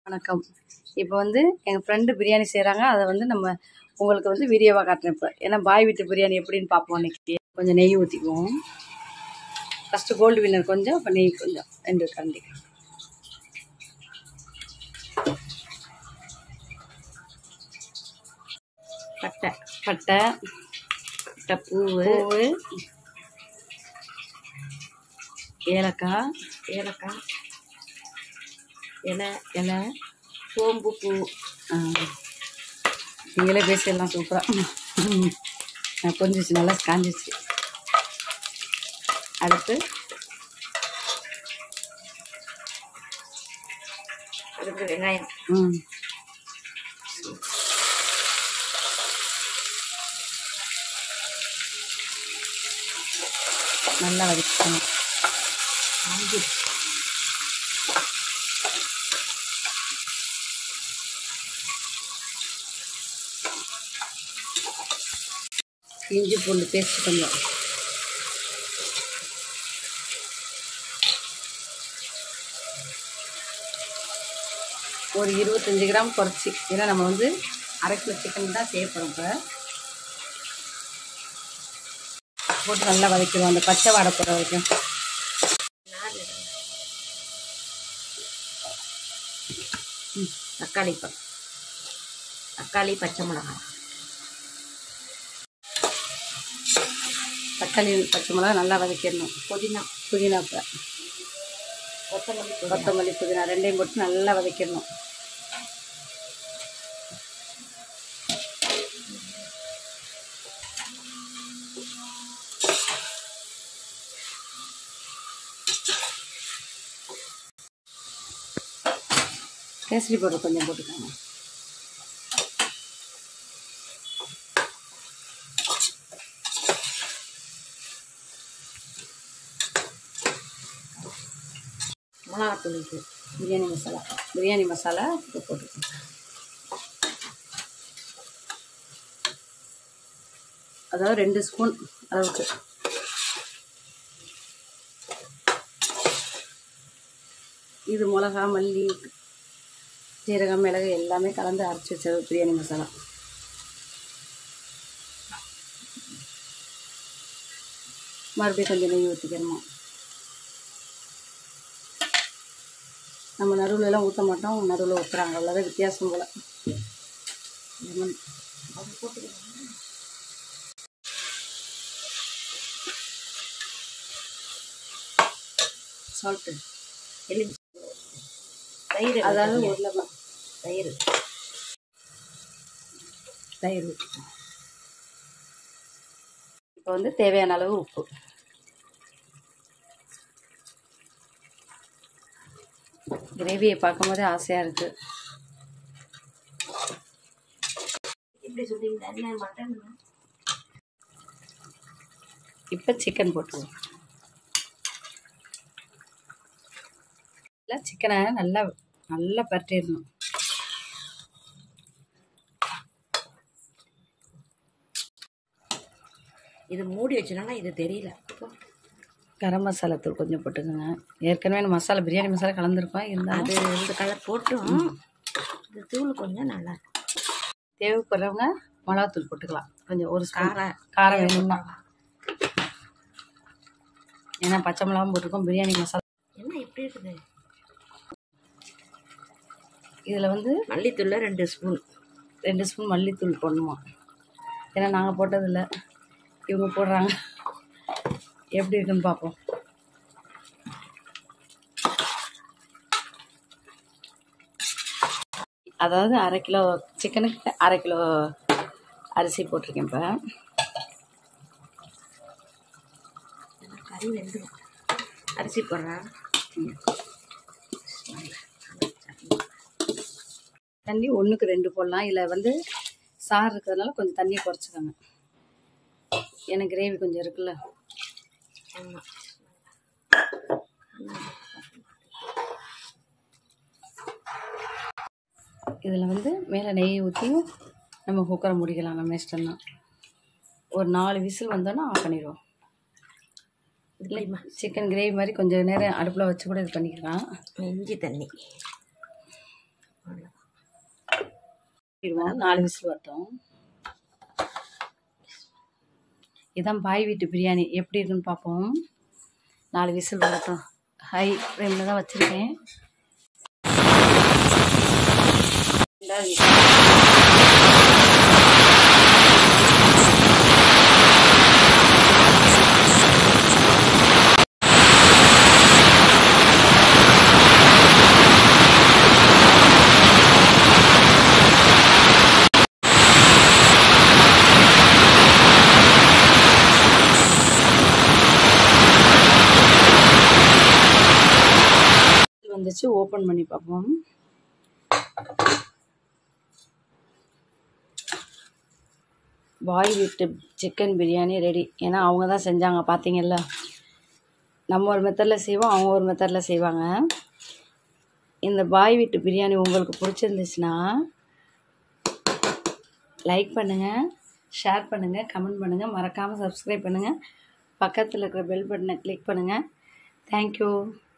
வணக்கம் இப்போ வந்து எங்கள் ஃப்ரெண்டு பிரியாணி செய்கிறாங்க அதை வந்து நம்ம உங்களுக்கு வந்து வீடியோவாக காட்டுறேன் இப்போ ஏன்னா பாய் வீட்டு பிரியாணி எப்படின்னு பார்ப்போம் இன்னைக்கு கொஞ்சம் நெய் ஊற்றிக்குவோம் ஃபஸ்ட்டு கோல்டு வின்னர் கொஞ்சம் இப்போ நெய் கொஞ்சம் ரெண்டு கரண்டி பட்டை பட்டை பட்டை பூவு பூவு ஏலக்காய் ஏலக்காய் இலை இலை சோம்பு பூ ஆ. நீங்களே பேசிடலாம் சூப்பராக கொஞ்சிச்சு நல்லா காஞ்சிச்சு அடுத்து அதுக்கு வெங்காயம் ம் நல்லா வதக்கிக்கணும் ஆஞ்சி இஞ்சி பூண்டு பேஸ்ட் கொஞ்சம் ஒரு இருபத்தஞ்சி கிராம் குறைச்சி ஏன்னா நம்ம வந்து அரை கிலோ சிக்கன் தான் செய்யப்படும் இப்போ போட்டு நல்லா வதக்கிடுவோம் அந்த பச்சை வாடை போடுற வரைக்கும் தக்காளி பழம் தக்காளி பச்சை மிளகாய் தக்காளி பச்சை மிளகா நல்லா வதக்கிடணும் புதினா புதினா இப்போ கொத்தமல்லி புதினா கொத்தமல்லி புதினா ரெண்டையும் போட்டு நல்லா வதக்கிடணும் கேசரி பவுடர் கொஞ்சம் போட்டுக்கோங்க மிளகாத்தூள் இது பிரியாணி மசாலா பிரியாணி மசாலா இப்போ போட்டுக்கோங்க அதாவது ரெண்டு ஸ்பூன் அளவுக்கு இது மிளகா மல்லி சீரகம் மிளகு எல்லாமே கலந்து அரைச்சி வச்சது பிரியாணி மசாலா மறுபடியும் கொஞ்சம் நெய் ஊற்றிக்கிறோமா நம்ம நடுவுல எல்லாம் ஊற்ற மாட்டோம் நடுவில் ஊற்றுறாங்க அவ்வளோதான் வித்தியாசம் போல் லெமன் சால்ட்டு எலுமிச்சை தயிர் அதாவது அதாவது ஒரு லெமன் தயிர் தயிர் ஊற்றிக்கணும் இப்போ வந்து தேவையான அளவு உப்பு கிரேவியை பார்க்கும்போதே ஆசையாக இருக்குது எப்படி சொல்றீங்க என்ன மட்டன் இப்போ சிக்கன் போட்டுருவோம் நல்லா சிக்கனை நல்லா நல்லா பரட்டிடணும் இது மூடி வச்சனால இது தெரியல கரம் மசாலா தூள் கொஞ்சம் போட்டுக்கோங்க ஏற்கனவே நம்ம மசாலா பிரியாணி மசாலா கலந்துருக்கோம் இருந்தாலும் அது இந்த கலர் போட்டும் இந்த தூள் கொஞ்சம் நல்லா இருக்கும். தேவைப்படுறவங்க மிளகாத்தூள் போட்டுக்கலாம் கொஞ்சம் ஒரு ஸ்பூன் காரம் காரம் வேணும்னா ஏன்னா பச்சை மிளகாவும் போட்டிருக்கோம் பிரியாணி மசாலா என்ன இப்படி இருக்குது இதில் வந்து மல்லித்தூள்ல ரெண்டு ஸ்பூன் ரெண்டு ஸ்பூன் மல்லித்தூள் போடணுமா ஏன்னா நாங்கள் போட்டதில்ல இவங்க போடுறாங்க எப்படி இருக்குன்னு பார்ப்போம் அதாவது அரை கிலோ சிக்கனுக்கு அரை கிலோ அரிசி போட்டிருக்கேன் இப்போ கறி வெந்துடும் அரிசி போடுறேன் தண்ணி ஒன்றுக்கு ரெண்டு போடலாம் இல்லை வந்து சாறு இருக்கிறதுனால கொஞ்சம் தண்ணியை குறைச்சிக்கோங்க ஏன்னா கிரேவி கொஞ்சம் இருக்குல்ல ஆமாம் இதில் வந்து மேலே நெய் ஊற்றியும் நம்ம குக்கரை முடிக்கலாம் நம்ம இஷ்டம் தான் ஒரு நாலு விசில் வந்தோன்னா ஆஃப் பண்ணிடுவோம் இல்லைம்மா சிக்கன் கிரேவி மாதிரி கொஞ்சம் நேரம் அடுப்பில் வச்சு கூட இது பண்ணிக்கலாம் இஞ்சி தண்ணி இடுவோம் நாலு விசில் வரட்டும் இதான் பாய் வீட்டு பிரியாணி எப்படி இருக்குன்னு பார்ப்போம் நாலு விசில் வரட்டும் ஹை ஃப்ளேமில் தான் வச்சுருக்கேன் ரெண்டாவது whistle. வந்துச்சு ஓப்பன் பண்ணி பார்ப்போம் பாய் வீட்டு சிக்கன் பிரியாணி ரெடி ஏன்னா அவங்க தான் செஞ்சாங்க பார்த்தீங்கல்ல நம்ம ஒரு மெத்தடில் செய்வோம் அவங்க ஒரு மெத்தடில் செய்வாங்க இந்த பாய் வீட்டு பிரியாணி உங்களுக்கு பிடிச்சிருந்துச்சுன்னா லைக் பண்ணுங்கள் ஷேர் பண்ணுங்கள் கமெண்ட் பண்ணுங்கள் மறக்காமல் சப்ஸ்கிரைப் பண்ணுங்கள் பக்கத்தில் இருக்கிற பெல் பட்டனை கிளிக் பண்ணுங்கள் தேங்க்யூ